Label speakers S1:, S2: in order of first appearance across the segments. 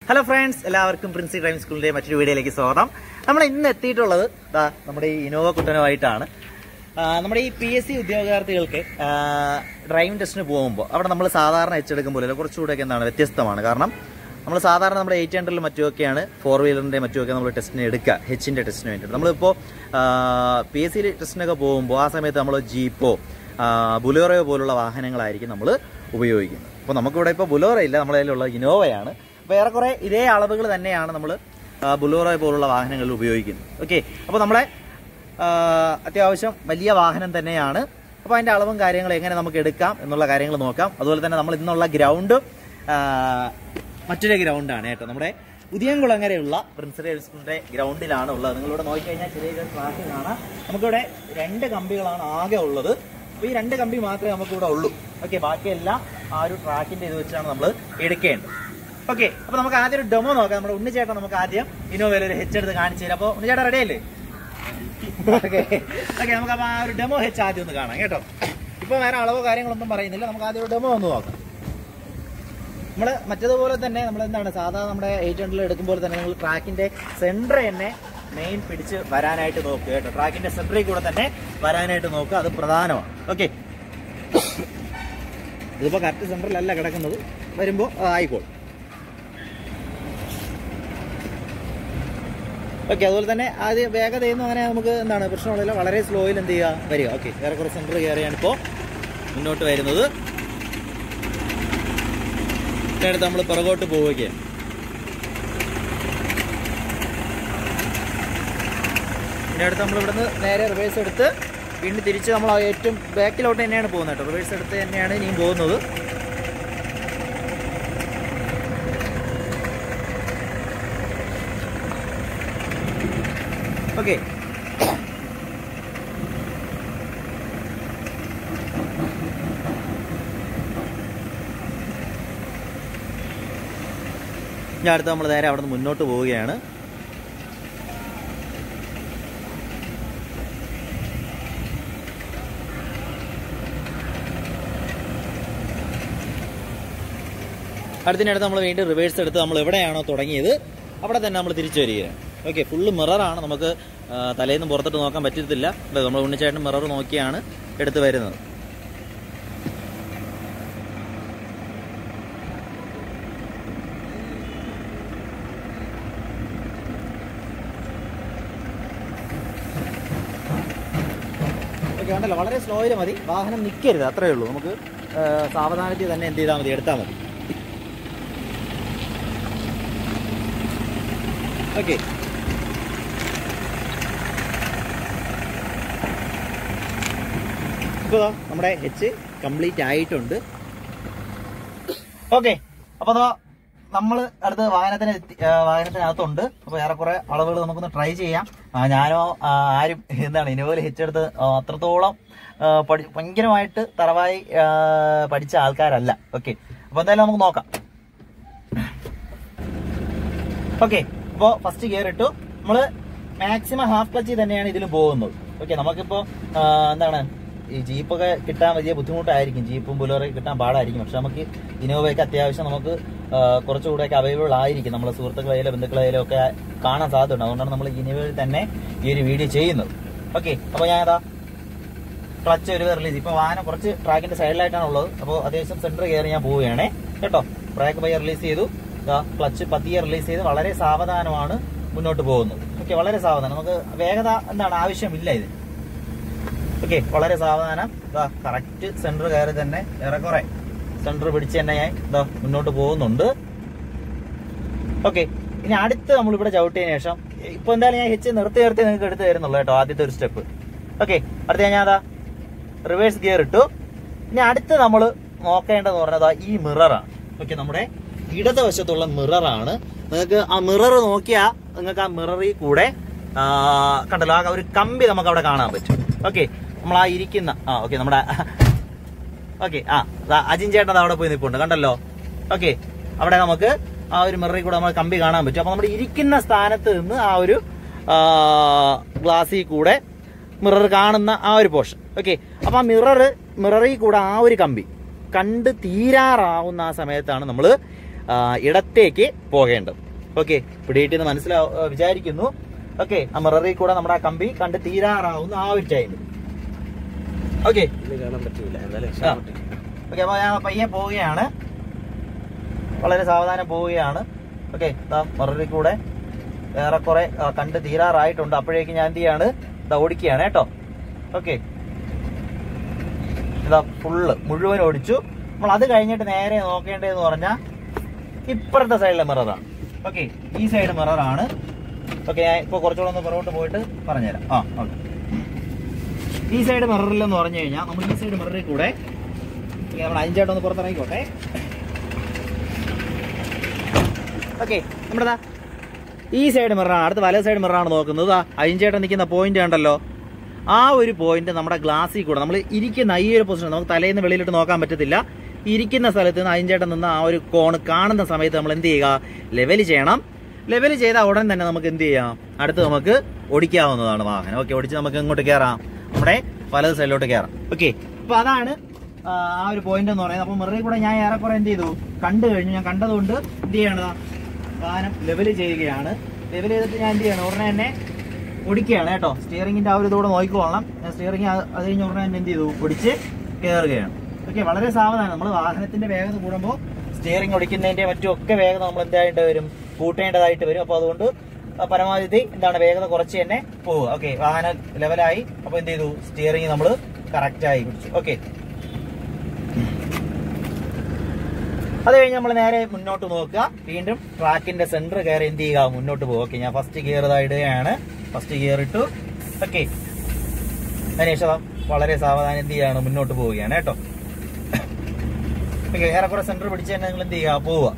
S1: Hello friends എല്ലാവർക്കും Princy driving സ്കൂളിന്റെ മറ്റൊരു വീഡിയോയിലേക്ക് സ്വാഗതം നമ്മൾ ഇന്ന് എത്തിയിട്ടുള്ളത് ദാ നമ്മുടെ ഈ ഇനോവ കുട്ടനുമായിട്ടാണ് ആ, നമ്മുടെ ഈ പി എസ് സി ഉദ്യോഗാർത്ഥികൾക്ക് ആ, ഡ്രൈവിംഗ് ടെസ്റ്റിന് പോകുമ്പോൾ അവിടെ നമ്മൾ സാധാരണ എച്ചെടുക്കും പോലെ കുറച്ചുകൂടെയൊക്കെ എന്താണ് വ്യത്യസ്തമാണ് കാരണം നമ്മൾ സാധാരണ നമ്മുടെ എയ്റ്റ് ഹൺഡ്രഡിലും മറ്റുമൊക്കെയാണ് ഫോർ വീലറിൻ്റെ മറ്റുമൊക്കെ നമ്മൾ ടെസ്റ്റിന് എടുക്കുക ഹെച്ചിൻ്റെ ടെസ്റ്റിന് വേണ്ടിയിട്ട് നമ്മളിപ്പോൾ പി എസ് സി ടെസ്റ്റിനൊക്കെ പോകുമ്പോൾ ആ സമയത്ത് നമ്മൾ ജീപ്പോ ബുലോറയോ പോലുള്ള വാഹനങ്ങളായിരിക്കും നമ്മൾ ഉപയോഗിക്കുന്നത് അപ്പോൾ നമുക്കിവിടെ ഇപ്പോൾ ബുലോറ ഇല്ല നമ്മുടെ കയ്യിലുള്ള ഇനോവയാണ് അപ്പോൾ ഏറെക്കുറെ ഇതേ അളവുകൾ തന്നെയാണ് നമ്മൾ ബുലോറോ പോലുള്ള വാഹനങ്ങളിൽ ഉപയോഗിക്കുന്നത് ഓക്കെ അപ്പോൾ നമ്മളെ ആ, അത്യാവശ്യം വലിയ വാഹനം തന്നെയാണ് അപ്പോൾ അതിൻ്റെ അളവും കാര്യങ്ങളും എങ്ങനെ നമുക്ക് എടുക്കാം എന്നുള്ള കാര്യങ്ങൾ നോക്കാം അതുപോലെ തന്നെ നമ്മൾ ഇന്നുള്ള ഗ്രൗണ്ട് മറ്റൊരു ഗ്രൗണ്ടാണ് കേട്ടോ നമ്മുടെ ഉദയംകുളങ്ങരയുള്ള പ്രിൻസിപ്പൽ സ്കൂളിന്റെ ഗ്രൗണ്ടിലാണ് ഉള്ളത് നിങ്ങളിവിടെ നോക്കിക്കഴിഞ്ഞാൽ ചെറിയ ട്രാക്ക് കാണാം നമുക്കിവിടെ രണ്ട് കമ്പികളാണ് ആകെ ഉള്ളത് അപ്പോൾ ഈ രണ്ട് കമ്പി മാത്രമേ നമുക്കിവിടെ ഉള്ളൂ ഓക്കെ ബാക്കിയെല്ലാം ആ ഒരു ട്രാക്കിന്റെ ഇത് വെച്ചാണ് നമ്മൾ എടുക്കേണ്ടത് ഓക്കെ അപ്പൊ നമുക്ക് ആദ്യം ഒരു ഡെമോ നോക്കാം നമ്മുടെ ഉണ്ണിച്ചേട്ടൻ നമുക്ക് ആദ്യം ഇന്നോവയിൽ ഒരു ഹെച്ച് എടുത്ത് കാണിച്ചു തരാം അപ്പോൾ ഉണ്ണിച്ചേട്ടൻ റെഡി അല്ലേ ഓക്കെ ഓക്കെ നമുക്ക് അപ്പൊ ആ ഒരു ഡെമോ ഹെച്ച് ആദ്യം ഒന്ന് കാണാം കേട്ടോ ഇപ്പൊ വേറെ അളവോ കാര്യങ്ങളൊന്നും പറയുന്നില്ല നമുക്ക് ആദ്യം ഒരു ഡെമോ ഒന്ന് നോക്കാം നമ്മൾ മറ്റതുപോലെ തന്നെ നമ്മൾ എന്താണ് സാധാരണ നമ്മുടെ എയ്റ്റ് ഹൺഡ്രഡിൽ എടുക്കുമ്പോൾ തന്നെ നിങ്ങൾ ട്രാക്കിന്റെ സെന്റർ തന്നെ മെയിൻ പിടിച്ച് വരാനായിട്ട് നോക്കുക കേട്ടോ ട്രാക്കിന്റെ സെന്ററിൽ കൂടെ തന്നെ വരാനായിട്ട് നോക്കുക അത് പ്രധാനമാണ് ഓക്കെ ഇതിപ്പോ കറക്റ്റ് സെന്ററിലല്ല കിടക്കുന്നത് വരുമ്പോൾ ആയിക്കോളും ഓക്കെ അതുപോലെ തന്നെ ആദ്യം വേഗതയൊന്നും അങ്ങനെ നമുക്ക് എന്താണ് പ്രശ്നമുള്ളില്ല വളരെ സ്ലോയിൽ എന്ത് ചെയ്യുക വരിക ഓക്കെ വേറെ കുറച്ച് സെന്റർ കയറിയാണ് ഇപ്പോൾ മുന്നോട്ട് വരുന്നത് അടുത്ത് നമ്മൾ പുറകോട്ട് പോവുകയാണ് ഇതിൻ്റെ അടുത്ത് നമ്മൾ ഇവിടുന്ന് നേരെ റിവേഴ്സ് എടുത്ത് വീണ്ടും തിരിച്ച് നമ്മൾ ആ ഏറ്റവും ബാക്കിലോട്ട് തന്നെയാണ് പോകുന്നത് കേട്ടോ റിവേഴ്സ് എടുത്ത് തന്നെയാണ് ഇനിയും പോകുന്നത് ഓക്കെ ഞാൻ അടുത്ത് നമ്മൾ നേരെ അവിടെ നിന്ന് മുന്നോട്ട് പോവുകയാണ് അടുത്തിനടുത്ത് നമ്മൾ വീണ്ടും റിവേഴ്സ് എടുത്ത് നമ്മൾ എവിടെയാണോ തുടങ്ങിയത് അവിടെ തന്നെ നമ്മൾ തിരിച്ചു വരികയാണ് ഓക്കെ ഫുള്ള് മിററാണ് നമുക്ക് ആ, തലേന്ന് പുറത്തോട്ട് നോക്കാൻ പറ്റത്തില്ല ഇത് നമ്മൾ ഉണ്ണിച്ചേട്ടൻ മിറർ നോക്കിയാണ് എടുത്ത് വരുന്നത് ഓക്കെ ഉണ്ടല്ലോ വളരെ സ്ലോയിൽ മതി വാഹനം നിൽക്കരുത് അത്രയേ ഉള്ളൂ നമുക്ക് ആ, സാവധാനത്തിൽ തന്നെ എന്ത് ചെയ്താൽ മതി എടുത്താൽ മതി ഓക്കെ ഇപ്പോൾ നമ്മുടെ ഹെച്ച് കംപ്ലീറ്റ് ആയിട്ടുണ്ട് ഓക്കെ അപ്പോൾ അതാ നമ്മൾ അടുത്ത് വാഹനത്തിന് എത്തി- ആ, വാഹനത്തിനകത്തുണ്ട് അപ്പോൾ ഏറെക്കുറെ അളവുകൾ നമുക്കൊന്ന് ട്രൈ ചെയ്യാം ആ, ഞാനോ ആ, ആരും എന്താണ് ഇനുപോലെ ഹെച്ചെടുത്ത് അത്രത്തോളം ആ, പഠി ഭയങ്കരമായിട്ട് തറവായി ആ, പഠിച്ച ആൾക്കാരല്ല ഓക്കെ അപ്പോൾ എന്തായാലും നമുക്ക് നോക്കാം ഓക്കെ അപ്പോൾ ഫസ്റ്റ് ഗിയർ ഇട്ടു നമ്മള് മാക്സിമം ഹാഫ് ക്ലച്ചിൽ തന്നെയാണ് ഇതിലും പോകുന്നത് ഓക്കെ നമുക്കിപ്പോ ആ, എന്താണ് ഈ ജീപ്പൊക്കെ കിട്ടാൻ വലിയ ബുദ്ധിമുട്ടായിരിക്കും ജീപ്പും ബുലോറൊക്കെ കിട്ടാൻ പാടായിരിക്കും പക്ഷെ നമുക്ക് ഇനോവയൊക്കെ അത്യാവശ്യം നമുക്ക് ആ, കുറച്ചുകൂടെയൊക്കെ അവൈലബിൾ ആയിരിക്കും നമ്മളെ സുഹൃത്തുക്കളായാലും ബന്ധുക്കളായാലും ഒക്കെ കാണാൻ സാധ്യതയുണ്ട് അതുകൊണ്ടാണ് നമ്മൾ ഇനോവയിൽ തന്നെ ഈ ഒരു വീഡിയോ ചെയ്യുന്നത് ഓക്കെ അപ്പോൾ ഞാൻ അതാ ക്ലച്ച് ഒരു റിലീസ് ഇപ്പൊ വാഹനം കുറച്ച് ട്രാക്കിന്റെ സൈഡിലായിട്ടാണ് ഉള്ളത് അപ്പോൾ അത്യാവശ്യം സെന്റർ കയറി ഞാൻ പോവുകയാണേ കേട്ടോ ബ്രേക്ക് പയ്യെ റിലീസ് ചെയ്തു ക്ലച്ച് പതിയെ റിലീസ് ചെയ്ത് വളരെ സാവധാനമാണ് മുന്നോട്ട് പോകുന്നത് ഓക്കെ വളരെ സാവധാനം നമുക്ക് വേഗത എന്താണ് ആവശ്യമില്ല ഇത് ഓക്കെ വളരെ സാവധാനം ഇതാ കറക്റ്റ് സെന്റർ കയറി തന്നെ ഏറെക്കുറെ സെന്റർ പിടിച്ച് തന്നെ ഞാൻ ഇതാ മുന്നോട്ട് പോകുന്നുണ്ട് ഓക്കെ ഇനി അടുത്ത് നമ്മൾ ഇവിടെ ചവിട്ടിയതിനു ശേഷം ഇപ്പൊ എന്തായാലും ഞാൻ ഹെച്ച് നിർത്തി നിർത്തി നിങ്ങൾക്ക് എടുത്ത് തരുന്നുള്ളൂ കേട്ടോ ആദ്യത്തെ ഒരു സ്റ്റെപ്പ് ഓക്കെ അടുത്ത ഞാൻ അതാ റിവേഴ്സ് ഗിയർ ഇട്ടു ഇനി അടുത്ത് നമ്മൾ നോക്കേണ്ടതെന്ന് പറഞ്ഞത് ഈ മിററാണ് ഓക്കെ നമ്മുടെ ഇടതുവശത്തുള്ള മിററാണ് നിങ്ങൾക്ക് ആ മിറർ നോക്കിയാൽ നിങ്ങൾക്ക് ആ മിററിൽ കൂടെ ആ, കണ്ടല്ലോ ആ ഒരു കമ്പി നമുക്ക് അവിടെ കാണാൻ പറ്റും ഓക്കെ നമ്മൾ ആ ഇരിക്കുന്ന ആ ഓക്കെ നമ്മുടെ ഓക്കെ ആ ദാ അജിൻ ചേട്ടൻ ദാ അവിടെ പോയി നിൽപ്പുണ്ട് കണ്ടല്ലോ ഓക്കെ അവിടെ നമുക്ക് ആ ഒരു മിററിൽ കൂടെ നമ്മൾ കമ്പി കാണാൻ പറ്റും അപ്പൊ നമ്മുടെ ഇരിക്കുന്ന സ്ഥാനത്ത് നിന്ന് ആ ഒരു ഗ്ലാസ്സിൽ കൂടെ മിറർ കാണുന്ന ആ ഒരു പോർഷൻ ഓക്കെ അപ്പൊ ആ മിറർ മിററിൽ കൂടെ ആ ഒരു കമ്പി കണ്ട് തീരാറാവുന്ന ആ സമയത്താണ് നമ്മൾ ആ, ഇടത്തേക്ക് പോകേണ്ടത് ഓക്കെ പിടിയിട്ടെന്ന് മനസ്സിലാ ആ, വിചാരിക്കുന്നു ഓക്കെ ആ മിററിൽ കൂടെ നമ്മുടെ ആ കമ്പി കണ്ട് തീരാറാവുന്ന ആ ഒരു ടൈമിൽ ഓക്കെ
S2: ഇത് കാണാൻ പറ്റൂല എന്തായാലും
S1: ആ. ഓക്കെ അപ്പൊ ഞാൻ പയ്യെ പോവുകയാണ് വളരെ സാവധാനം പോവുകയാണ് ഓക്കെ ഇതാ മിററിൽ കൂടെ ഏറെക്കുറെ ആ, കണ്ട് തീരാറായിട്ടുണ്ട് അപ്പോഴേക്കും ഞാൻ എന്ത് ചെയ്യാണ് ഇതാ ഓടിക്കുകയാണ് കേട്ടോ ഓക്കെ ഇതാ ഫുള്ള് മുഴുവൻ ഓടിച്ചു നമ്മൾ അത് കഴിഞ്ഞിട്ട് നേരെ നോക്കേണ്ടതെന്ന് പറഞ്ഞാൽ ഇപ്പുറത്തെ സൈഡിലെ മിററാണ് ഓക്കെ ഈ സൈഡ് മിററാണ് ഓക്കെ ഞാൻ ഇപ്പോൾ കുറച്ചുകൂടെ ഒന്ന് പുറകോട്ട് പോയിട്ട് പറഞ്ഞുതരാം ആ ഓക്കെ ഈ സൈഡ് മിററിൽ എന്ന് പറഞ്ഞു കഴിഞ്ഞാൽ നമ്മൾ ഈ സൈഡ് മിററിൽ കൂടെ ഓക്കെ, നമ്മൾ അഞ്ചായിട്ട് ഒന്ന് പുറത്തിറങ്ങിക്കോട്ടെ ഓക്കെ നമ്മുടെ ദാ ഈ സൈഡ് മിററാണ് അടുത്ത വല സൈഡ് മിററാണ് നോക്കുന്നത് ദാ അഞ്ചേട്ടൻ നിൽക്കുന്ന പോയിന്റ് ഉണ്ടല്ലോ ആ ഒരു പോയിന്റ് നമ്മുടെ ഗ്ലാസ്സിൽ കൂടെ നമ്മൾ ഇരിക്കുന്ന ഈ ഒരു പൊസിഷൻ നമുക്ക് തലേന്ന് വെളിയിലിട്ട് നോക്കാൻ പറ്റത്തില്ല ഇരിക്കുന്ന സ്ഥലത്ത് നിന്ന് അഞ്ചേട്ടൻ നിന്ന് ആ ഒരു കോണ് കാണുന്ന സമയത്ത് നമ്മൾ എന്ത് ചെയ്യുക ലെവൽ ചെയ്യണം ലെവൽ ചെയ്ത ഉടൻ തന്നെ നമുക്ക് എന്ത് ചെയ്യാം അടുത്ത് നമുക്ക് ഓടിക്കാവുന്നതാണ് വാഹനം ഓക്കെ ഓടിച്ച് നമുക്ക് ഇങ്ങോട്ട് കയറാം നമ്മുടെ വലത് സൈഡിലോട്ട് കയറാം ഓക്കെ അപ്പൊ അതാണ് ആ ആ ഒരു പോയിന്റ് എന്ന് പറയുന്നത് അപ്പൊ മിററിൽ കൂടെ ഞാൻ ഏറെക്കുറെ എന്ത് ചെയ്തു കണ്ടു കഴിഞ്ഞു ഞാൻ കണ്ടതുകൊണ്ട് എന്ത് ചെയ്യണതാ വാഹനം ലെവൽ ചെയ്യുകയാണ് ലെവൽ ചെയ്തിട്ട് ഞാൻ എന്ത് ചെയ്യണം ഉടനെ തന്നെ ഓടിക്കുകയാണ് കേട്ടോ സ്റ്റിയറിംഗിന്റെ ആ ഒരു ഇതോടെ നോക്കിക്കോളണം ഞാൻ സ്റ്റിയറിംഗ് അത് കഴിഞ്ഞ് ഉടനെ തന്നെ എന്ത് ചെയ്തു ഓടിച്ച് കയറുകയാണ് ഓക്കെ വളരെ സാവധാനം നമ്മൾ വാഹനത്തിന്റെ വേഗത കൂടുമ്പോൾ സ്റ്റിയറിംഗ് ഓടിക്കുന്നതിന്റെ മറ്റും ഒക്കെ വേഗത നമ്മൾ എന്തായിട്ട് വരും കൂട്ടേണ്ടതായിട്ട് വരും അപ്പോൾ അതുകൊണ്ട് ആ പരമാവധി എന്താണ് വേഗത കുറച്ച് തന്നെ പോവുക ഓക്കെ വാഹനം ലെവലായി അപ്പോൾ എന്ത് ചെയ്തു സ്റ്റിയറിംഗ് നമ്മൾ കറക്റ്റായി പിടിച്ചു ഓക്കെ അത് കഴിഞ്ഞ് നമ്മൾ നേരെ മുന്നോട്ട് നോക്കുക വീണ്ടും ട്രാക്കിന്റെ സെന്റർ കയറി എന്ത് ചെയ്യുക മുന്നോട്ട് പോകുക ഓക്കെ ഞാൻ ഫസ്റ്റ് ഗിയർ ഇതാ ഇടുകയാണ് ഫസ്റ്റ് ഗിയർ ഇട്ടു ഓക്കെ അതിനുശേഷം വളരെ സാവധാനം എന്ത് ചെയ്യാണ് മുന്നോട്ട് പോവുകയാണ് കേട്ടോ ഓക്കെ ഏറെക്കുറെ സെന്റർ പിടിച്ച് തന്നെ നിങ്ങൾ എന്ത് ചെയ്യുക പോവുക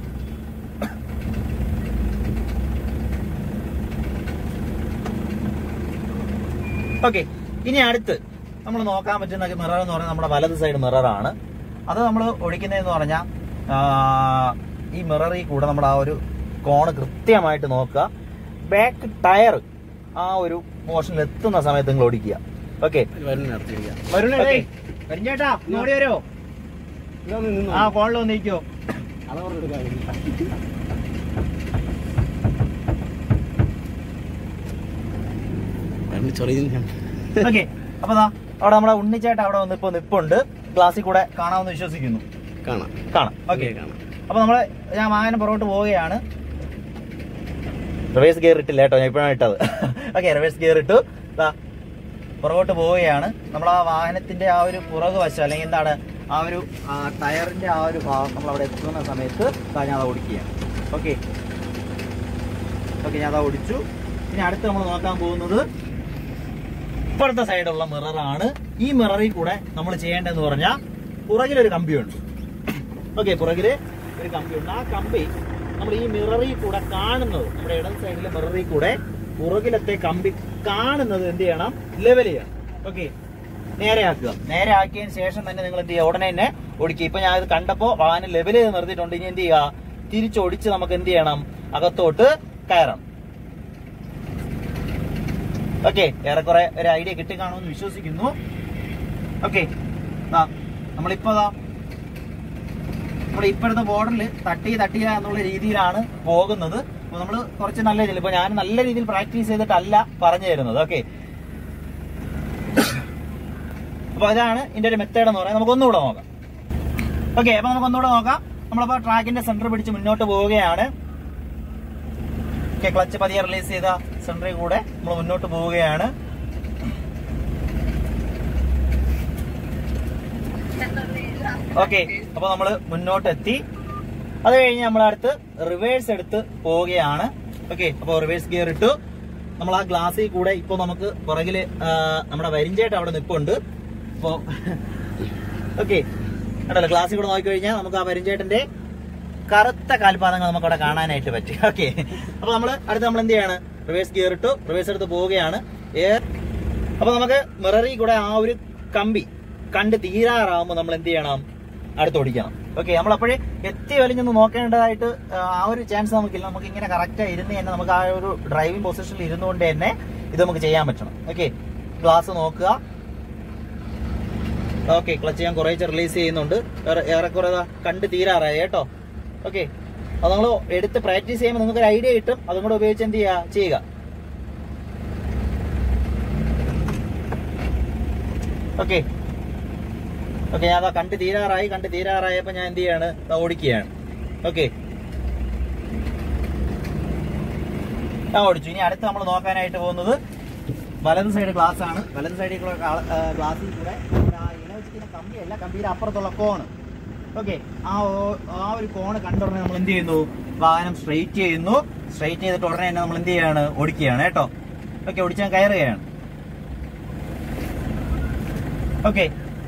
S1: ഓക്കെ ഇനി അടുത്ത് നമ്മൾ നോക്കാൻ പറ്റുന്ന മിറർ എന്ന് പറയുന്നത് നമ്മുടെ വലത് സൈഡ് മിററാണ് അത് നമ്മൾ ഒഴിക്കുന്നതെന്ന് പറഞ്ഞാൽ ഈ മിററിൽ കൂടെ നമ്മൾ ആ ഒരു കോണ് കൃത്യമായിട്ട് നോക്കുക ബാക്ക് ടയർ ആ ഒരു മോഷനിൽ എത്തുന്ന സമയത്ത് നിങ്ങൾ ഓടിക്കുക ഓക്കെ
S2: വരുന്ന നടത്തിയിരിക്കാം
S1: വരുണേ ചേട്ടാ ഓടി വരുമോ ആ കോണിൽ വന്നിരിക്കോ
S2: ചൊറിയുന്ന
S1: ഓക്കെ അപ്പൊ ദാ അവിടെ നമ്മുടെ ഉണ്ണിച്ചേട്ട അവിടെ വന്ന് ഇപ്പൊ നിപ്പുണ്ട് ക്ലാസ്സിൽ കൂടെ കാണാമെന്ന് വിശ്വസിക്കുന്നു
S2: കാണാം
S1: കാണാം ഓക്കെ
S2: ഓക്കെ കാണാം
S1: അപ്പൊ നമ്മള് ഞാൻ വാഹനം പുറകോട്ട് പോവുകയാണ് റിവേഴ്സ് ഗിയർ ഇട്ടില്ല കേട്ടോ ഞാൻ ഇപ്പോഴാണ് ഇട്ടത് ഓക്കെ റിവേഴ്സ് ഗിയർ ഇട്ടു ദാ പുറകോട്ട് പോവുകയാണ് നമ്മൾ ആ വാഹനത്തിന്റെ ആ ഒരു പുറകു വശം അല്ലെങ്കിൽ എന്താണ് ആ ഒരു ആ ടയറിന്റെ ആ ഒരു ഭാഗം നമ്മൾ അവിടെ എത്തുന്ന സമയത്ത് ദാ ഞാൻ അത് ഓടിക്കുകയാണ് ഓക്കെ ഓക്കെ ഞാൻ അതാ ഓടിച്ചു ഇനി അടുത്ത് നമ്മൾ നോക്കാൻ പോകുന്നത് ഇപ്പുറത്തെ സൈഡുള്ള മിററാണ് ഈ മിററിൽ കൂടെ നമ്മൾ ചെയ്യേണ്ടതെന്ന് പറഞ്ഞാൽ പുറകിലൊരു കമ്പിയുണ്ട് ഓക്കെ പുറകില് ഒരു കമ്പിയുണ്ട് ആ കമ്പി നമ്മൾ ഈ മിററിൽ കൂടെ കാണുന്നത് നമ്മുടെ ഇടത് സൈഡിലെ മിററിൽ കൂടെ പുറകിലത്തെ കമ്പി കാണുന്നത് എന്ത് ചെയ്യണം ലെവൽ ചെയ്യണം ഓക്കെ നേരെ ആക്കുക നേരെ ആക്കിയതിന് ശേഷം തന്നെ നിങ്ങൾ എന്ത് ചെയ്യുക ഉടനെ തന്നെ ഓടിക്കുക ഇപ്പൊ ഞാൻ ഇത് കണ്ടപ്പോ വാഹനം ലെവൽ ചെയ്ത് നിർത്തിയിട്ടുണ്ട് ഇനി എന്ത് ചെയ്യുക തിരിച്ചൊടിച്ച് നമുക്ക് എന്ത് ചെയ്യണം അകത്തോട്ട് കയറണം ഓക്കെ ഏറെക്കുറെ ഒരു ഐഡിയ കിട്ടിക്കാണുമെന്ന് വിശ്വസിക്കുന്നു ഓക്കെ നമ്മളിപ്പോ ദാ നമ്മുടെ ഇപ്പോഴത്തെ ബോർഡറിൽ തട്ടി തട്ടിയ എന്നുള്ള രീതിയിലാണ് പോകുന്നത് അപ്പൊ നമ്മൾ കുറച്ച് നല്ല രീതിയിൽ ഇപ്പൊ ഞാൻ നല്ല രീതിയിൽ പ്രാക്ടീസ് ചെയ്തിട്ടല്ല പറഞ്ഞു തരുന്നത് ഓക്കെ അപ്പൊ അതാണ് ഇതിന്റെ ഒരു മെത്തേഡ് എന്ന് പറയുന്നത് നമുക്ക് ഒന്നുകൂടെ നോക്കാം ഓക്കെ അപ്പൊ നമുക്ക് ഒന്നുകൂടെ നോക്കാം നമ്മളിപ്പോ ട്രാക്കിന്റെ സെന്റർ പിടിച്ച് മുന്നോട്ട് പോവുകയാണ് ഓക്കെ ക്ലച്ച് പതിയെ റിലീസ് ചെയ്ത സെന്ററിൽ കൂടെ നമ്മൾ മുന്നോട്ട് പോവുകയാണ് ഓക്കെ അപ്പൊ നമ്മള് മുന്നോട്ട് എത്തി അത് കഴിഞ്ഞ് നമ്മൾ അടുത്ത് റിവേഴ്സ് എടുത്ത് പോവുകയാണ് ഓക്കെ അപ്പൊ റിവേഴ്സ് ഗിയർ ഇട്ടു നമ്മൾ ആ ഗ്ലാസ്സിൽ കൂടെ ഇപ്പൊ നമുക്ക് പുറകില് ആ, നമ്മുടെ വരിഞ്ചേട്ട് അവിടെ നിപ്പുണ്ട് അപ്പോ ഓക്കെ കണ്ടല്ലോ ഗ്ലാസ്സിൽ കൂടെ നോക്കിക്കഴിഞ്ഞാൽ നമുക്ക് ആ വരിഞ്ചേട്ടന്റെ കറുത്ത കാൽപാദങ്ങൾ നമുക്ക് അവിടെ കാണാനായിട്ട് പറ്റും ഓക്കെ അപ്പൊ നമ്മൾ അടുത്ത് നമ്മൾ എന്ത് ചെയ്യാണ് റിവേഴ്സ് ഗിയർ ഇട്ടു റിവേഴ്സ് എടുത്ത് പോവുകയാണ് എയർ അപ്പൊ നമുക്ക് മിററിൽ കൂടെ ആ ഒരു കമ്പി കണ്ട് തീരാറാകുമ്പോൾ നമ്മൾ എന്ത് ചെയ്യണം അടുത്തോടിക്കണം ഓക്കെ നമ്മളപ്പോഴേ എത്തി വലിഞ്ഞൊന്ന് നോക്കേണ്ടതായിട്ട് ആ, ആ ഒരു ചാൻസ് നമുക്കില്ല നമുക്ക് ഇങ്ങനെ കറക്റ്റ് ഇരുന്ന് തന്നെ നമുക്ക് ആ ഒരു ഡ്രൈവിംഗ് പൊസിഷനിൽ ഇരുന്നുകൊണ്ട് തന്നെ ഇത് നമുക്ക് ചെയ്യാൻ പറ്റണം ഓക്കെ ഗ്ലാസ് നോക്കുക ഓക്കെ ക്ലച്ച് ഞാൻ കുറേശ്ശെ റിലീസ് ചെയ്യുന്നുണ്ട് ഏറെ- ഏറെക്കുറെ ദാ കണ്ട് തീരാറായി കേട്ടോ ഓക്കെ അത് നിങ്ങൾ എടുത്ത് പ്രാക്ടീസ് ചെയ്യുമ്പോൾ നിങ്ങൾക്ക് ഒരു ഐഡിയ കിട്ടും അതും കൂടെ ഉപയോഗിച്ച് എന്ത് ചെയ്യുക ചെയ്യുക ഓക്കെ ഓക്കെ ഞാൻ അതാ കണ്ട് തീരാറായി കണ്ട് തീരാറായപ്പോ ഞാൻ എന്ത് ചെയ്യാണ് ദാ ഓടിക്കുകയാണ് ഓക്കെ ഞാൻ ഓടിച്ചു ഇനി അടുത്ത് നമ്മൾ നോക്കാനായിട്ട് പോകുന്നത് വലത് സൈഡ് ഗ്ലാസ് ആണ് വലത് സൈഡിൽ കൂടെ ഗ്ലാസ്സിൽ കൂടെ നമ്മുടെ ആ ഇല വെച്ചിരിക്കുന്ന കമ്പിയല്ല കമ്പിയുടെ അപ്പുറത്തുള്ള കോണ് ഓക്കെ ആ ഓ- ആ ഒരു കോണ് കണ്ട ഉടനെ നമ്മൾ എന്ത് ചെയ്യുന്നു വാഹനം സ്ട്രെയിറ്റ് ചെയ്യുന്നു സ്ട്രെയിറ്റ് ചെയ്തിട്ട് ഉടനെ തന്നെ നമ്മൾ എന്ത് ചെയ്യാണ് ഓടിക്കുകയാണ് കേട്ടോ ഓക്കെ ഓടിച്ചാൽ കയറുകയാണ് ഓക്കെ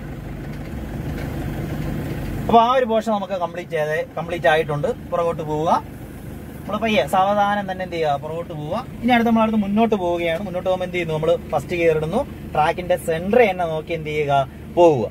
S1: അപ്പൊ ആ ഒരു പോർഷൻ നമുക്ക് കംപ്ലീറ്റ് ചെയ്ത് കംപ്ലീറ്റ് ആയിട്ടുണ്ട് പുറകോട്ട് പോവുക നമ്മൾ പയ്യെ സാവധാനം തന്നെ എന്ത് ചെയ്യുക പുറകോട്ട് പോവുക ഇനി അടുത്ത് നമ്മൾ അടുത്ത് മുന്നോട്ട് പോവുകയാണ് മുന്നോട്ട് പോകുമ്പോൾ എന്ത് ചെയ്യുന്നു നമ്മൾ ഫസ്റ്റ് ഗിയർ ഇടുന്നു ട്രാക്കിന്റെ സെന്റർ തന്നെ നോക്കി എന്ത് ചെയ്യുക പോവുക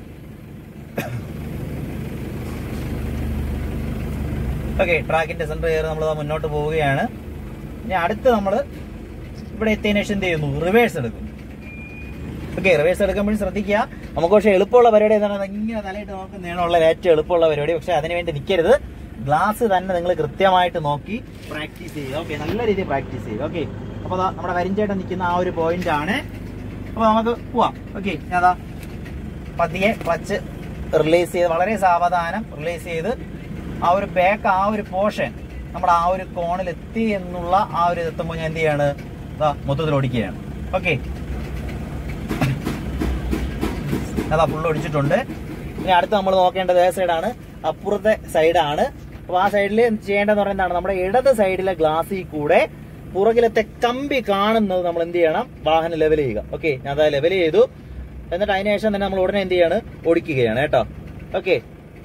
S1: ഓക്കെ ട്രാക്കിന്റെ സെന്റർ കയറി നമ്മൾ മുന്നോട്ട് പോവുകയാണ് ഇനി അടുത്ത് നമ്മൾ ഇവിടെ എത്തിയതിനു ശേഷം എന്ത് ചെയ്യുന്നു റിവേഴ്സ് എടുക്കും ഓക്കെ റിവേഴ്സ് എടുക്കുമ്പോഴും ശ്രദ്ധിക്കുക നമുക്ക് പക്ഷേ എളുപ്പമുള്ള പരിപാടി എന്താണ് ഇങ്ങനെ തലയിട്ട് നോക്കുന്നതാണ് ഉള്ള ഏറ്റവും എളുപ്പമുള്ള പരിപാടി പക്ഷെ അതിന് വേണ്ടി നിൽക്കരുത് ഗ്ലാസ് തന്നെ നിങ്ങൾ കൃത്യമായിട്ട് നോക്കി പ്രാക്ടീസ് ചെയ്യുക ഓക്കെ നല്ല രീതിയിൽ പ്രാക്ടീസ് ചെയ്യുക ഓക്കെ അപ്പോൾ അതാ നമ്മുടെ കരിഞ്ചേട്ടൻ നിൽക്കുന്ന ആ ഒരു പോയിന്റ് ആണ് അപ്പോൾ നമുക്ക് പോവാം ഓക്കെ അതാ പതിയെ ക്ലച്ച് റിലീസ് ചെയ്ത് വളരെ സാവധാനം റിലീസ് ചെയ്ത് ആ ഒരു ബാക്ക് ആ ഒരു പോർഷൻ നമ്മുടെ ആ ഒരു കോണിൽ എത്തി എന്നുള്ള ആ ഒരു എത്തുമ്പോൾ ഞാൻ എന്ത് ചെയ്യാണ് ദാ മൊത്തത്തിൽ ഓടിക്കുകയാണ് ഓക്കെ അതാ ഫുള്ള് ഒടിച്ചിട്ടുണ്ട് ഇനി അടുത്ത് നമ്മൾ നോക്കേണ്ടത് ഏ സൈഡാണ് അപ്പുറത്തെ സൈഡാണ് അപ്പൊ ആ സൈഡിൽ ചെയ്യേണ്ടതെന്ന് പറയുന്നത് എന്താണ് നമ്മുടെ ഇടത് സൈഡിലെ ഗ്ലാസ്സിൽ കൂടെ പുറകിലത്തെ കമ്പി കാണുന്നത് നമ്മൾ എന്ത് ചെയ്യണം വാഹനം ലെവൽ ചെയ്യുക ഓക്കെ ഞാൻ അത് ലെവൽ ചെയ്തു എന്നിട്ട് അതിന് ശേഷം തന്നെ നമ്മൾ ഉടനെ എന്ത് ചെയ്യാണ് ഓടിക്കുകയാണ് കേട്ടോ ഓക്കെ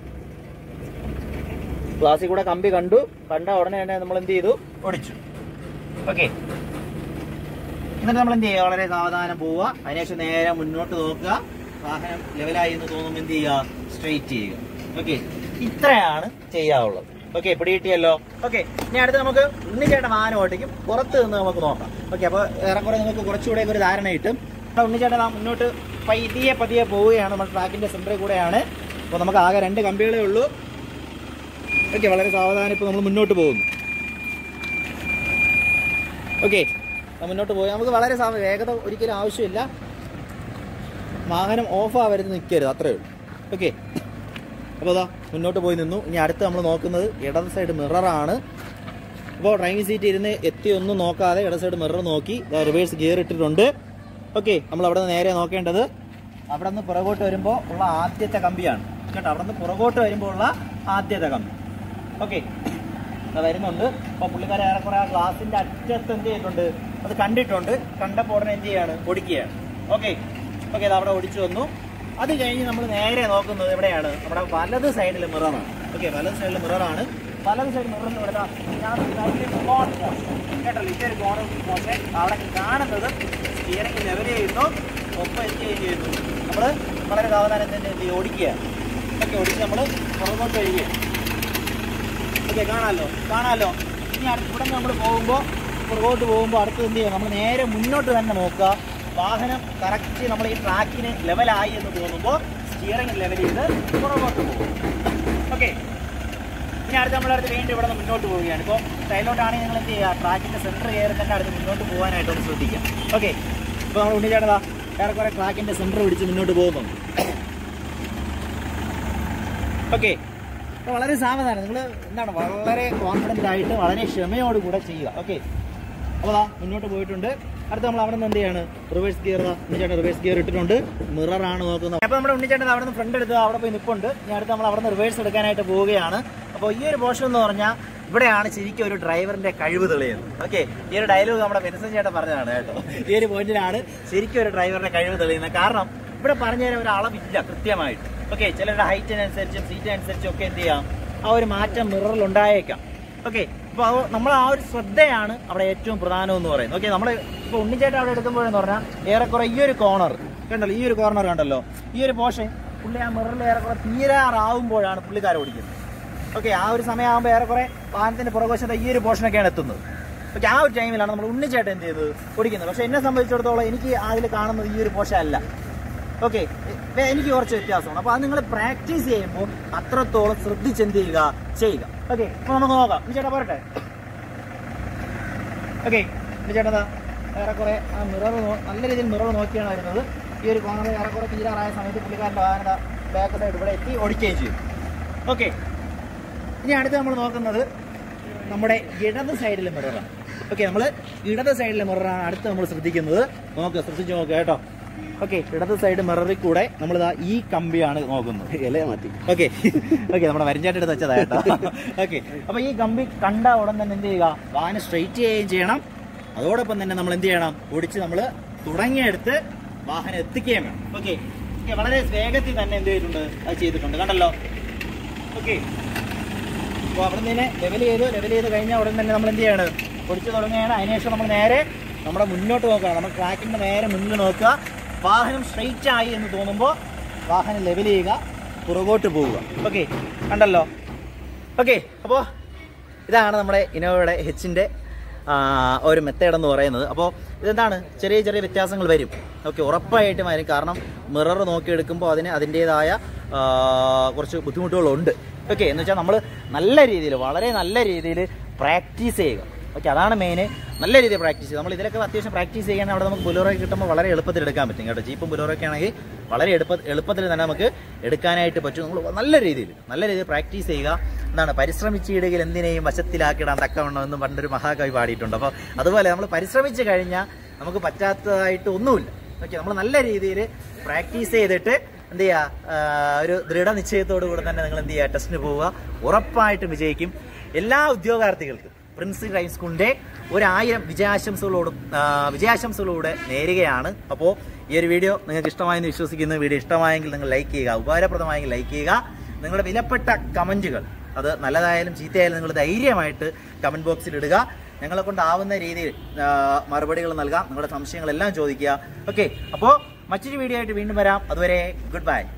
S1: ഗ്ലാസ്സിൽ കൂടെ കമ്പി കണ്ടു കണ്ട ഉടനെ തന്നെ നമ്മൾ എന്ത് ചെയ്തു ഓടിച്ചു ഓക്കെ എന്നിട്ട് നമ്മൾ എന്ത് ചെയ്യുക വളരെ സാവധാനം പോവുക അതിനുശേഷം നേരെ മുന്നോട്ട് നോക്കുക വാഹനം ലെവലായി എന്ന് തോന്നുമ്പോൾ എന്ത് ചെയ്യുക സ്ട്രെയിറ്റ് ചെയ്യുക ഓക്കെ ഇത്രയാണ് ചെയ്യാവുള്ളത് ഓക്കെ പിടികിട്ടിയല്ലോ ഓക്കെ ഇനി അടുത്ത് നമുക്ക് ഉണ്ണിച്ചേട്ടൻ വാഹനം ഓട്ടിക്കും പുറത്ത് നിന്ന് നമുക്ക് നോക്കാം ഓക്കെ അപ്പോൾ ഏറെക്കുറെ നിങ്ങൾക്ക് കുറച്ചുകൂടെ ഒരു ധാരണ കിട്ടും അപ്പോൾ ഉണ്ണിച്ചേട്ടൻ ആ മുന്നോട്ട് പതിയെ പതിയെ പോവുകയാണ് നമ്മുടെ ട്രാക്കിന്റെ സെന്ററിൽ കൂടെയാണ് അപ്പോൾ നമുക്ക് ആകെ രണ്ട് കമ്പികളേ ഉള്ളൂ ഓക്കെ വളരെ സാവധാനം ഇപ്പോൾ നമ്മൾ മുന്നോട്ട് പോകുന്നു ഓക്കെ മുന്നോട്ട് പോയി നമുക്ക് വളരെ സാവ- വേഗത ഒരിക്കലും ആവശ്യമില്ല വാഹനം ഓഫ് ആവരുത് നിൽക്കരുത് അത്രേ ഉള്ളൂ ഓക്കെ അപ്പോൾ അതാ മുന്നോട്ട് പോയി നിന്നു ഇനി അടുത്ത് നമ്മൾ നോക്കുന്നത് ഇടത് സൈഡ് മിററാണ് അപ്പോൾ ഡ്രൈവിംഗ് സീറ്റ് ഇരുന്ന് എത്തി ഒന്നും നോക്കാതെ ഇടത് സൈഡ് മിറർ നോക്കി റിവേഴ്സ് ഗിയർ ഇട്ടിട്ടുണ്ട് ഓക്കെ നമ്മൾ അവിടെ നിന്ന് നേരെ നോക്കേണ്ടത് അവിടെ നിന്ന് പുറകോട്ട് വരുമ്പോൾ ഉള്ള ആദ്യത്തെ കമ്പിയാണ് കേട്ടോ അവിടെ നിന്ന് പുറകോട്ട് വരുമ്പോൾ ഉള്ള ആദ്യത്തെ കമ്പി ഓക്കെ അത് വരുന്നുണ്ട് അപ്പോൾ പുള്ളിക്കാരെ ഏറെക്കുറെ ആ ഗ്ലാസിന്റെ അറ്റത്ത് എന്ത് ചെയ്യുന്നുണ്ട് അത് കണ്ടിട്ടുണ്ട് കണ്ടപ്പോൾ ഉടനെ എന്ത് ചെയ്യാണ് ഓടിക്കുകയാണ് ഓക്കെ ഓക്കെ അത് അവിടെ ഓടിച്ചു വന്നു അത് കഴിഞ്ഞ് നമ്മൾ നേരെ നോക്കുന്നത് എവിടെയാണ് നമ്മുടെ വലത് സൈഡിൽ മിററാണ് ഓക്കെ വലത് സൈഡിൽ മിററാണ് വലത് സൈഡ് മിററിൽ ഇവിടെ ദാ ഞാൻ സൈഡിൽ കോൺ കേട്ടല്ലോ ഇതൊരു കോൺ പോട്ടെ അവിടെ കാണുന്നത് സ്റ്റിയറിംഗ് ലെവൽ ചെയ്യുന്നു ഒപ്പം എന്ത് ചെയ്യുന്നു നമ്മൾ വളരെ സാവധാനം തന്നെ എന്ത് ചെയ്യും ഓടിക്കുകയാണ് ഓക്കെ ഓടിച്ച് നമ്മൾ പുറകോട്ട് വരികയാണ് ഓക്കെ കാണാമല്ലോ കാണാമല്ലോ ഇനി അടുത്ത് ഇവിടെ നമ്മൾ പോകുമ്പോൾ പുറകോട്ട് പോകുമ്പോൾ അടുത്ത് എന്ത് ചെയ്യുക നമ്മൾ നേരെ മുന്നോട്ട് തന്നെ നോക്കുക വാഹനം കറക്റ്റ് നമ്മൾ ഈ ട്രാക്കിന് ലെവലായി എന്ന് തോന്നുമ്പോൾ സ്റ്റിയറിംഗ് ലെവൽ ചെയ്ത് പുറകോട്ട് പോകും ഓക്കെ ഇനി അടുത്ത് നമ്മളടുത്ത് വീണ്ടും ഇവിടെ നിന്ന് മുന്നോട്ട് പോവുകയാണ് ഇപ്പോൾ സൈഡിലോട്ടാണെങ്കിൽ നിങ്ങൾ എന്ത് ചെയ്യുക ട്രാക്കിൻ്റെ സെൻറ്റർ കയറി തന്നെ അടുത്ത് മുന്നോട്ട് പോകാനായിട്ട് ഒന്ന് ശ്രദ്ധിക്കുക ഓക്കെ ഇപ്പോൾ നമ്മൾ ഉണ്ണിച്ചേട്ടതാ ഏറെക്കുറെ ട്രാക്കിൻ്റെ സെൻറ്റർ പിടിച്ച് മുന്നോട്ട് പോകുന്നുണ്ട് ഓക്കെ അപ്പോൾ വളരെ സാവധാനം നിങ്ങൾ എന്താണ് വളരെ കോൺഫിഡൻ്റ് ആയിട്ട് വളരെ ക്ഷമയോട് കൂടെ ചെയ്യുക ഓക്കെ അപ്പോൾ അതാ മുന്നോട്ട് പോയിട്ടുണ്ട് അടുത്ത നമ്മൾ അവിടെ നിന്ന് എന്ത് ചെയ്യാണ് റിവേഴ്സ് ഗിയർ ഉണ്ണിച്ചേട്ടൻ റിവേഴ്സ് ഗിയർ ഇട്ടിട്ടുണ്ട് മിറർ ആണ് നോക്കുന്നത് അപ്പോൾ നമ്മുടെ ഉണ്ണിച്ചേട്ടൻ അവിടെ നിന്ന് ഫ്രണ്ട് എടുത്ത് അവിടെ പോയി നിൽപ്പുണ്ട് ഇനി അടുത്ത് നമ്മൾ അവിടെ നിന്ന് റിവേഴ്സ് എടുക്കാനായിട്ട് പോവുകയാണ് അപ്പോൾ ഈ ഒരു പോർഷൻ എന്ന് പറഞ്ഞാൽ ഇവിടെയാണ് ശരിക്കും ഒരു ഡ്രൈവറിന്റെ കഴിവ് തെളിയുന്നത് ഓക്കെ ഈ ഒരു ഡയലോഗ് നമ്മുടെ വിനസൻ ചേട്ടൻ പറഞ്ഞതാണ് കേട്ടോ ഈ ഒരു പോയിന്റിലാണ് ശരിക്കും ഒരു ഡ്രൈവറിന്റെ കഴിവ് തെളിയുന്നത് കാരണം ഇവിടെ പറഞ്ഞു തരാൻ ഒരു അളവില്ല കൃത്യമായിട്ട് ഓക്കെ ചിലരുടെ ഹൈറ്റിനനുസരിച്ചും സീറ്റിനനുസരിച്ചും ഒക്കെ എന്ത് ചെയ്യാം ആ ഒരു മാറ്റം മിററിൽ ഉണ്ടായേക്കാം ഓക്കെ അപ്പോൾ അത് നമ്മൾ ആ ഒരു ശ്രദ്ധയാണ് അവിടെ ഏറ്റവും പ്രധാനം എന്ന് പറയുന്നത് ഓക്കെ നമ്മൾ ഇപ്പോൾ ഉണ്ണിച്ചേട്ടൻ അവിടെ എടുക്കുമ്പോഴെന്ന് പറഞ്ഞാൽ ഏറെക്കുറെ ഈ ഒരു കോർണർ കണ്ടല്ലോ ഈ ഒരു കോർണർ കണ്ടല്ലോ ഈ ഒരു പോർഷൻ പുള്ളി ആ മിററിൽ ഏറെക്കുറെ തീരാറാവുമ്പോഴാണ് പുള്ളിക്കാർ ഓടിക്കുന്നത് ഓക്കെ ആ ഒരു സമയമാകുമ്പോൾ ഏറെക്കുറെ വാഹനത്തിന്റെ പുറകുവശത്ത് ഈ ഒരു പോർഷനൊക്കെയാണ് എത്തുന്നത് ഓക്കെ ആ ഒരു ടൈമിലാണ് നമ്മൾ ഉണ്ണിച്ചേട്ടൻ എന്ത് ചെയ്തത് ഓടിക്കുന്നത് പക്ഷെ എന്നെ സംബന്ധിച്ചിടത്തോളം എനിക്ക് അതിൽ കാണുന്നത് ഈ ഒരു പോർഷൻ അല്ല ഓക്കെ എനിക്ക് കുറച്ച് വ്യത്യാസമാണ് അപ്പോൾ അത് നിങ്ങൾ പ്രാക്ടീസ് ചെയ്യുമ്പോൾ അത്രത്തോളം ശ്രദ്ധിച്ച് എന്ത് ചെയ്യുക ചെയ്യുക ഓക്കെ അപ്പോൾ നമുക്ക് നോക്കാം ഇനി ചേട്ടാ പറയട്ടെ ഓക്കെ ഇനി ചേട്ടാ ദാ ഏറെക്കുറെ ആ മിറർ നല്ല രീതിയിൽ മിറർ നോക്കിയാണ് വരുന്നത് ഈ ഒരു കോണർ ഏറെക്കുറെ തീരാറായ സമയത്ത് പുള്ളിക്കാരൻ്റെ വാഹനത ബാക്ക് സൈഡ് ഇവിടെ എത്തി ഓടിക്കുകയും ചെയ്യും ഓക്കെ ഇനി അടുത്ത് നമ്മൾ നോക്കുന്നത് നമ്മുടെ ഇടത് സൈഡിലെ മിററാണ് ഓക്കെ നമ്മൾ ഇടത് സൈഡിലെ മിററാണ് അടുത്ത് നമ്മൾ ശ്രദ്ധിക്കുന്നത് നോക്കുക ശ്രദ്ധിച്ച് നോക്കുക കേട്ടോ ഓക്കെ ഇടത് സൈഡ് മിററിൽ കൂടെ നമ്മൾ ഈ കമ്പിയാണ് നോക്കുന്നത്
S2: ഇല മാറ്റി
S1: ഓക്കെ ഓക്കെ നമ്മുടെ വരിഞ്ചാട്ട് എടുത്ത് വെച്ചതാ കേട്ടോ ഓക്കെ അപ്പൊ ഈ കമ്പി കണ്ട ഉടൻ തന്നെ എന്ത് ചെയ്യുക വാഹനം സ്ട്രെയിറ്റ് ചെയ്യുകയും ചെയ്യണം അതോടൊപ്പം തന്നെ നമ്മൾ എന്ത് ചെയ്യണം ഓടിച്ച് നമ്മൾ തുടങ്ങിയെടുത്ത് വാഹനം എത്തിക്കുകയും വേണം ഓക്കെ വളരെ വേഗത്തിൽ തന്നെ എന്ത് ചെയ്തിട്ടുണ്ട് അത് ചെയ്തിട്ടുണ്ട് കണ്ടല്ലോ ഓക്കെ അപ്പോൾ അവിടെ നിന്ന് ലെവൽ ചെയ്തു ലെവൽ ചെയ്ത് കഴിഞ്ഞാൽ ഉടൻ തന്നെ നമ്മൾ എന്ത് ചെയ്യാണ് പൊടിച്ച് തുടങ്ങുകയാണ് അതിനുശേഷം നമ്മൾ നേരെ നമ്മുടെ മുന്നോട്ട് നോക്കുക നമ്മൾ ട്രാക്കിൻ്റെ നേരെ മുന്നിൽ നോക്കുക വാഹനം സ്ട്രെയിറ്റ് ആയി എന്ന് തോന്നുമ്പോൾ വാഹനം ലെവൽ ചെയ്യുക പുറകോട്ട് പോവുക ഓക്കെ കണ്ടല്ലോ ഓക്കെ അപ്പോൾ ഇതാണ് നമ്മുടെ ഇനോവയുടെ ഹെച്ചിൻ്റെ ഒരു മെത്തേഡ് എന്ന് പറയുന്നത് അപ്പോൾ ഇതെന്താണ് ചെറിയ ചെറിയ വ്യത്യാസങ്ങൾ വരും ഓക്കെ ഉറപ്പായിട്ടും വരും കാരണം മിറർ നോക്കിയെടുക്കുമ്പോൾ അതിന് അതിൻ്റേതായ ആ, കുറച്ച് ബുദ്ധിമുട്ടുകളുണ്ട് ഓക്കെ എന്ന് വെച്ചാൽ നമ്മൾ നല്ല രീതിയിൽ വളരെ നല്ല രീതിയിൽ പ്രാക്ടീസ് ചെയ്യുക ഓക്കെ അതാണ് മെയിൻ നല്ല രീതിയിൽ പ്രാക്ടീസ് ചെയ്യുക നമ്മൾ ഇതിലൊക്കെ അത്യാവശ്യം പ്രാക്ടീസ് ചെയ്യാൻ അവിടെ നമുക്ക് ബുലോറൊക്കെ കിട്ടുമ്പോൾ വളരെ എളുപ്പത്തിൽ എടുക്കാൻ പറ്റും കേട്ടോ ജീപ്പും ബുലോറൊക്കെ ആണെങ്കിൽ വളരെ എളുപ്പ എളുപ്പത്തിൽ തന്നെ നമുക്ക് എടുക്കാനായിട്ട് പറ്റും നമ്മൾ നല്ല രീതിയിൽ നല്ല രീതിയിൽ പ്രാക്ടീസ് ചെയ്യുക എന്താണ് പരിശ്രമിച്ചിടുകയിൽ എന്തിനേയും വശത്തിലാക്കിയിടാൻ തക്കവണ്ണം എന്ന് പണ്ടൊരു മഹാകവി പാടിയിട്ടുണ്ട് അപ്പോൾ അതുപോലെ നമ്മൾ പരിശ്രമിച്ച് കഴിഞ്ഞാൽ നമുക്ക് പറ്റാത്തതായിട്ട് ഒന്നുമില്ല ഓക്കെ നമ്മൾ നല്ല രീതിയിൽ പ്രാക്ടീസ് ചെയ്തിട്ട് എന്ത് ചെയ്യുക ആ, ഒരു ദൃഢനിശ്ചയത്തോടു കൂടെ തന്നെ നിങ്ങൾ എന്ത് ചെയ്യുക ടെസ്റ്റിന് പോവുക ഉറപ്പായിട്ടും വിജയിക്കും എല്ലാ ഉദ്യോഗാർത്ഥികൾക്കും പ്രിൻസി ഡ്രൈവിംഗ് സ്കൂളിൻ്റെ ഒരായിരം വിജയാശംസകളോടും ആ, വിജയാശംസകളോടെ നേരുകയാണ് അപ്പോൾ ഈ ഒരു വീഡിയോ നിങ്ങൾക്ക് ഇഷ്ടമായെന്ന് വിശ്വസിക്കുന്നു വീഡിയോ ഇഷ്ടമായെങ്കിൽ നിങ്ങൾ ലൈക്ക് ചെയ്യുക ഉപകാരപ്രദമായെങ്കിൽ ലൈക്ക് ചെയ്യുക നിങ്ങളുടെ വിലപ്പെട്ട കമൻറ്റുകൾ അത് നല്ലതായാലും ചീത്തയായാലും നിങ്ങൾ ധൈര്യമായിട്ട് കമൻറ്റ് ബോക്സിൽ ഇടുക ഞങ്ങളെ കൊണ്ടാവുന്ന രീതിയിൽ ആ, മറുപടികൾ നൽകാം നിങ്ങളുടെ സംശയങ്ങളെല്ലാം ചോദിക്കുക ഓക്കെ അപ്പോൾ മറ്റൊരു വീഡിയോ ആയിട്ട് വീണ്ടും വരാം അതുവരെ ഗുഡ് ബൈ